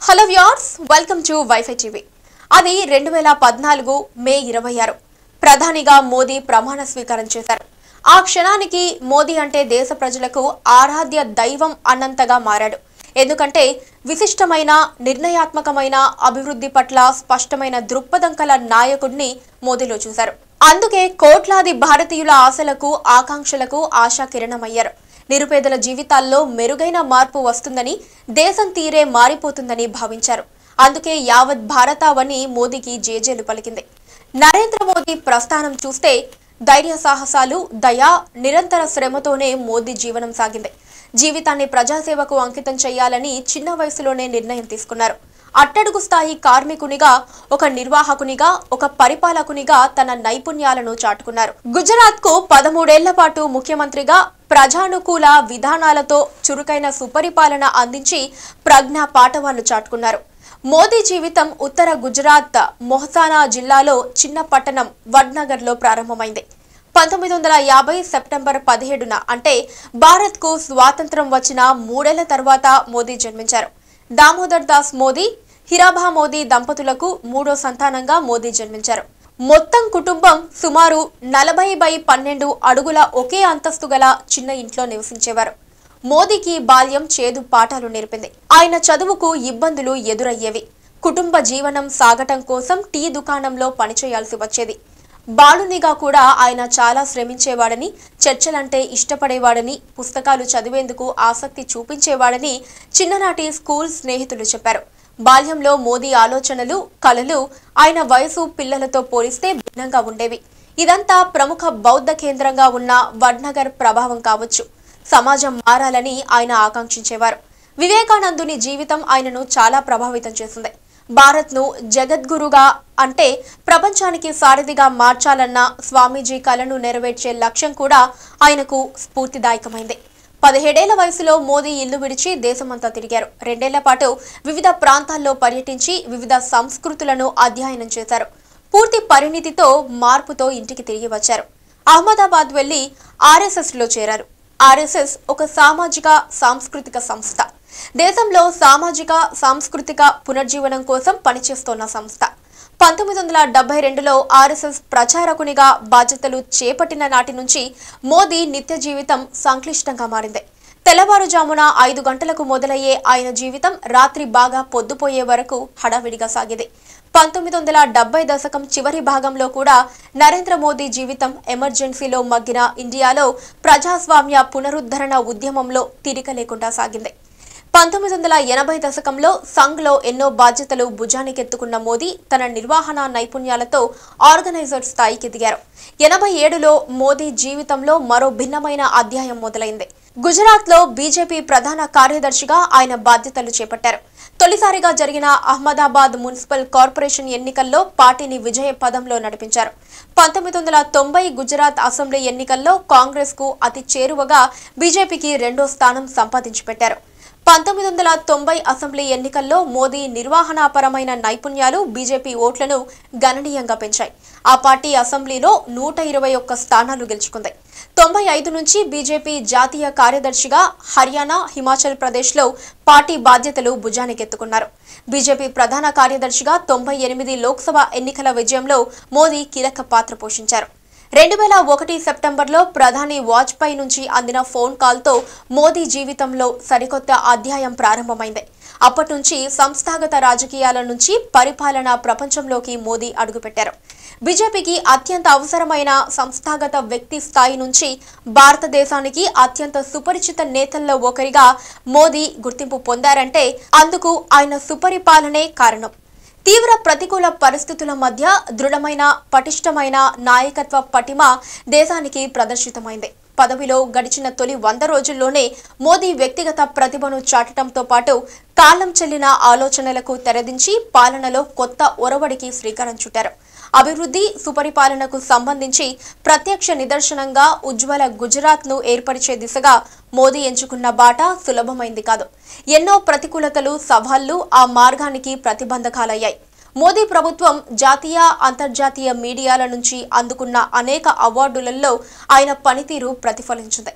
Hello viewers welcome to WiFi TV అది రెండు వేల పద్నాలుగు మే ఇరవై ఆరు ప్రధానిగా మోదీ ప్రమాణ స్వీకారం చేశారు ఆ క్షణానికి మోదీ అంటే దేశ ప్రజలకు ఆరాధ్య దైవం అన్నంతగా మారాడు ఎందుకంటే విశిష్టమైన నిర్ణయాత్మకమైన అభివృద్ధి పట్ల స్పష్టమైన దృక్పథం కల నాయకుడిని మోదీలో చూశారు అందుకే కోట్లాది భారతీయుల ఆశలకు ఆకాంక్షలకు ఆశా కిరణమయ్యారు నిరుపేదల జీవితాల్లో మెరుగైన మార్పు వస్తుందని దేశం తీరే మారిపోతుందని భావించారు అందుకే యావత్ భారతావని మోదీకి జేజేలు పలికింది నరేంద్ర మోదీ ప్రస్థానం చూస్తే ధైర్య సాహసాలు దయ నిరంతర శ్రమతోనే మోదీ జీవనం సాగింది జీవితాన్ని ప్రజాసేవకు అంకితం చేయాలని చిన్న వయసులోనే నిర్ణయం తీసుకున్నారు అట్టడుగు స్థాయి కార్మికునిగా ఒక నిర్వాహకునిగా ఒక పరిపాలకునిగా తన నైపుణ్యాలను చాటుకున్నారు గుజరాత్ కు పదమూడేళ్ల పాటు ముఖ్యమంత్రిగా ప్రజానుకూల విధానాలతో చురుకైన సుపరిపాలన అందించి ప్రజ్ఞా పాఠవాలు చాటుకున్నారు మోదీ జీవితం ఉత్తర గుజరాత్ మొహసానా జిల్లాలో చిన్న పట్టణం వడ్నగర్లో ప్రారంభమైంది పంతొమ్మిది వందల యాభై సెప్టెంబర్ పదిహేడున అంటే భారత్కు స్వాతంత్రం వచ్చిన మూడేళ్ల తర్వాత మోదీ జన్మించారు దామోదర్ దాస్ మోదీ హిరాభా మోదీ దంపతులకు మూడో సంతానంగా మోదీ జన్మించారు మొత్తం కుటుంబం సుమారు నలభై బై పన్నెండు అడుగుల ఒకే అంతస్తు గల చిన్న ఇంట్లో నివసించేవారు మోదీకి బాల్యం చేదు పాఠాలు నేర్పింది ఆయన చదువుకు ఇబ్బందులు ఎదురయ్యేవి కుటుంబ జీవనం సాగటం కోసం టీ దుకాణంలో పనిచేయాల్సి వచ్చేది బాలునిగా కూడా ఆయన చాలా శ్రమించేవాడని చర్చలంటే ఇష్టపడేవాడని పుస్తకాలు చదివేందుకు ఆసక్తి చూపించేవాడని చిన్ననాటి స్కూల్ స్నేహితులు చెప్పారు బాల్యంలో మోదీ ఆలోచనలు కలలు ఆయన వయసు పిల్లలతో పోలిస్తే భిన్నంగా ఉండేవి ఇదంతా ప్రముఖ బౌద్ధ కేంద్రంగా ఉన్న వడ్నగర్ ప్రభావం కావచ్చు సమాజం మారాలని ఆయన ఆకాంక్షించేవారు వివేకానందుని జీవితం ఆయనను చాలా ప్రభావితం చేసింది భారత్ను జగద్గురుగా అంటే ప్రపంచానికి సారథిగా మార్చాలన్న స్వామీజీ కలను నెరవేర్చే లక్ష్యం కూడా ఆయనకు స్ఫూర్తిదాయకమైంది పదిహేడేళ్ల వయసులో మోదీ ఇల్లు విడిచి దేశమంతా తిరిగారు రెండేళ్ల పాటు వివిధ ప్రాంతాల్లో పర్యటించి వివిధ సంస్కృతులను అధ్యయనం చేశారు పూర్తి పరిణితితో మార్పుతో ఇంటికి తిరిగి వచ్చారు అహ్మదాబాద్ వెళ్లి ఆర్ఎస్ఎస్ లో చేరారు ఆర్ఎస్ఎస్ ఒక సామాజిక సాంస్కృతిక సంస్థ దేశంలో సామాజిక సాంస్కృతిక పునర్జీవనం కోసం పనిచేస్తోన్న సంస్థ పంతొమ్మిది వందల డెబ్బై రెండులో ఆర్ఎస్ఎస్ ప్రచారకునిగా బాధ్యతలు చేపట్టిన నాటి నుంచి మోదీ నిత్య జీవితం సంక్లిష్టంగా మారింది తెల్లవారుజామున ఐదు గంటలకు మొదలయ్యే ఆయన జీవితం రాత్రి బాగా పొద్దుపోయే వరకు హడావిడిగా సాగేది పంతొమ్మిది వందల డెబ్బై దశకం చివరి భాగంలో కూడా నరేంద్ర మోదీ జీవితం ఎమర్జెన్సీలో మగ్గిన ఇండియాలో ప్రజాస్వామ్య పునరుద్ధరణ ఉద్యమంలో తీరిక లేకుండా సాగింది పంతొమ్మిది వందల ఎనభై దశకంలో సంఘ్లో ఎన్నో బాధ్యతలు భుజానికెత్తుకున్న మోదీ తన నిర్వహణ నైపుణ్యాలతో ఆర్గనైజర్ స్థాయికి ఎదిగారు ఎనభై ఏడులో మోదీ జీవితంలో మరో భిన్నమైన అధ్యాయం మొదలైంది గుజరాత్లో బీజేపీ ప్రధాన కార్యదర్శిగా ఆయన బాధ్యతలు చేపట్టారు తొలిసారిగా జరిగిన అహ్మదాబాద్ మున్సిపల్ కార్పొరేషన్ ఎన్నికల్లో పార్టీని విజయ పదంలో నడిపించారు పంతొమ్మిది వందల తొంభై గుజరాత్ అసెంబ్లీ ఎన్నికల్లో కాంగ్రెస్ కు అతి చేరువగా బీజేపీకి రెండో స్థానం సంపాదించి పెట్టారు పంతొమ్మిది వందల తొంభై అసెంబ్లీ ఎన్నికల్లో మోదీ నిర్వహణాపరమైన నైపుణ్యాలు బీజేపీ ఓట్లను గణనీయంగా పెంచాయి ఆ పార్టీ అసెంబ్లీలో నూట ఇరవై ఒక్క స్థానాలు గెలుచుకుంది తొంభై ఐదు నుంచి బీజేపీ జాతీయ కార్యదర్శిగా హర్యానా హిమాచల్ ప్రదేశ్లో పార్టీ బాధ్యతలు భుజానికెత్తుకున్నారు బీజేపీ ప్రధాన కార్యదర్శిగా తొంభై ఎనిమిది లోక్సభ ఎన్నికల విజయంలో మోదీ కీలక పాత్ర పోషించారు రెండు వేల ఒకటి సెప్టెంబర్లో ప్రధాని వాజ్పేయి నుంచి అందిన ఫోన్ కాల్తో మోదీ జీవితంలో సరికొత్త అధ్యాయం ప్రారంభమైంది అప్పటి నుంచి సంస్థాగత రాజకీయాల నుంచి పరిపాలన ప్రపంచంలోకి మోదీ అడుగుపెట్టారు బీజేపీకి అత్యంత అవసరమైన సంస్థాగత వ్యక్తి స్థాయి నుంచి భారతదేశానికి అత్యంత సుపరిచిత నేతల్లో ఒకరిగా మోదీ గుర్తింపు పొందారంటే అందుకు ఆయన సుపరిపాలనే కారణం తీవ్ర ప్రతికూల పరిస్థితుల మధ్య దృఢమైన పటిష్టమైన నాయకత్వ పటిమ దేశానికి ప్రదర్శితమైంది పదవిలో గడిచిన తొలి వంద రోజుల్లోనే మోదీ వ్యక్తిగత ప్రతిభను చాటడంతో పాటు కాలం చెల్లిన ఆలోచనలకు తెరదించి పాలనలో కొత్త ఒరవడికి శ్రీకారం చుట్టారు అభివృద్ధి సుపరిపాలనకు సంబంధించి ప్రత్యక్ష నిదర్శనంగా ఉజ్వల గుజరాత్ ను ఏర్పరిచే దిశగా మోదీ ఎంచుకున్న బాట సులభమైంది కాదు ఎన్నో ప్రతికూలతలు సవాళ్లు ఆ మార్గానికి ప్రతిబంధకాలయ్యాయి మోదీ ప్రభుత్వం జాతీయ అంతర్జాతీయ మీడియాల నుంచి అందుకున్న అనేక అవార్డులలో ఆయన పనితీరు ప్రతిఫలించింది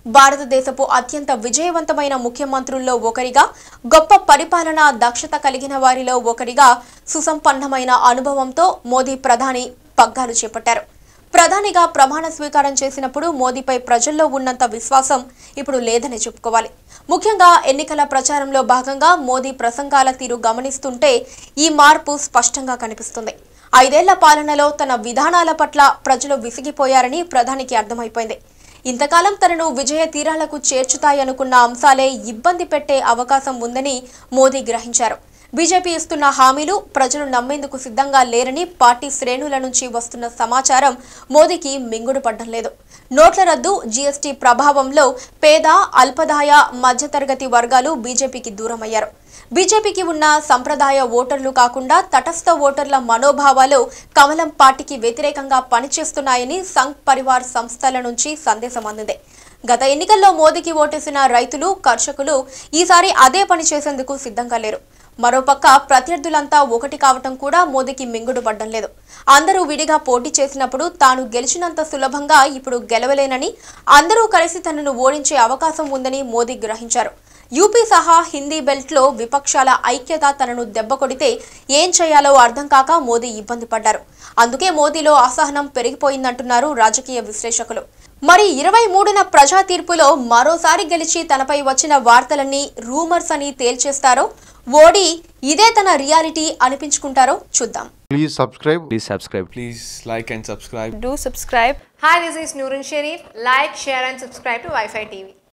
భారతదేశపు అత్యంత విజయవంతమైన ముఖ్యమంత్రుల్లో ఒకరిగా గొప్ప పరిపాలన దక్షత కలిగిన వారిలో ఒకరిగా సుసంపన్నమైన అనుభవంతో మోదీ ప్రధాని పగ్గాలు చేపట్టారు ప్రధానిగా ప్రమాణ స్వీకారం చేసినప్పుడు మోదీపై ప్రజల్లో ఉన్నంత విశ్వాసం ఇప్పుడు లేదని చెప్పుకోవాలి ముఖ్యంగా ఎన్నికల ప్రచారంలో భాగంగా మోదీ ప్రసంగాల తీరు గమనిస్తుంటే ఈ మార్పు స్పష్టంగా కనిపిస్తుంది ఐదేళ్ల పాలనలో తన విధానాల పట్ల ప్రజలు విసిగిపోయారని ప్రధానికి అర్థమైపోయింది ఇంతకాలం తనను విజయ తీరాలకు చేర్చుతాయనుకున్న అంశాలే ఇబ్బంది పెట్టే అవకాశం ఉందని మోదీ గ్రహించారు బీజేపీ ఇస్తున్న హామీలు ప్రజలు నమ్మేందుకు సిద్ధంగా లేరని పార్టీ శ్రేణుల నుంచి వస్తున్న సమాచారం మోదీకి మింగుడు పడ్డం లేదు నోట్ల రద్దు జీఎస్టీ ప్రభావంలో పేద అల్పదాయ మధ్యతరగతి వర్గాలు బీజేపీకి దూరమయ్యారు బీజేపీకి ఉన్న సంప్రదాయ ఓటర్లు కాకుండా తటస్థ ఓటర్ల మనోభావాలు కమలం పార్టీకి వ్యతిరేకంగా పనిచేస్తున్నాయని సంఘ్ పరివార్ సంస్థల నుంచి సందేశం అందింది గత ఎన్నికల్లో మోదీకి ఓటేసిన రైతులు కర్షకులు ఈసారి అదే పని చేసేందుకు సిద్ధంగా లేరు మరోపక్క ప్రత్యర్థులంతా ఒకటి కావటం కూడా మోదీకి మింగుడు పడ్డం లేదు అందరూ విడిగా పోటీ చేసినప్పుడు తాను గెలిచినంత సులభంగా ఇప్పుడు గెలవలేనని అందరూ కలిసి తనను ఓడించే అవకాశం ఉందని మోదీ గ్రహించారు యూపీ సహా హిందీ బెల్ట్లో విపక్షాల ఐక్యత తనను దెబ్బ కొడితే ఏం చేయాలో అర్థం కాక మోదీ ఇబ్బంది పడ్డారు అందుకే మోదీలో అసహనం పెరిగిపోయిందంటున్నారు రాజకీయ విశ్లేషకులు మరి ఇరవై మూడున ప్రజా తీర్పులో మరోసారి గెలిచి తనపై వచ్చిన వార్తలన్నీ రూమర్స్ అని తేల్చేస్తారో ఓడి ఇదే తన రియాలిటీ అనిపించుకుంటారో చూద్దాం Please subscribe. Please subscribe. Please like and subscribe. do subscribe Hi, this is Nurun Sharif. Like, share, and subscribe to Wi Fi TV.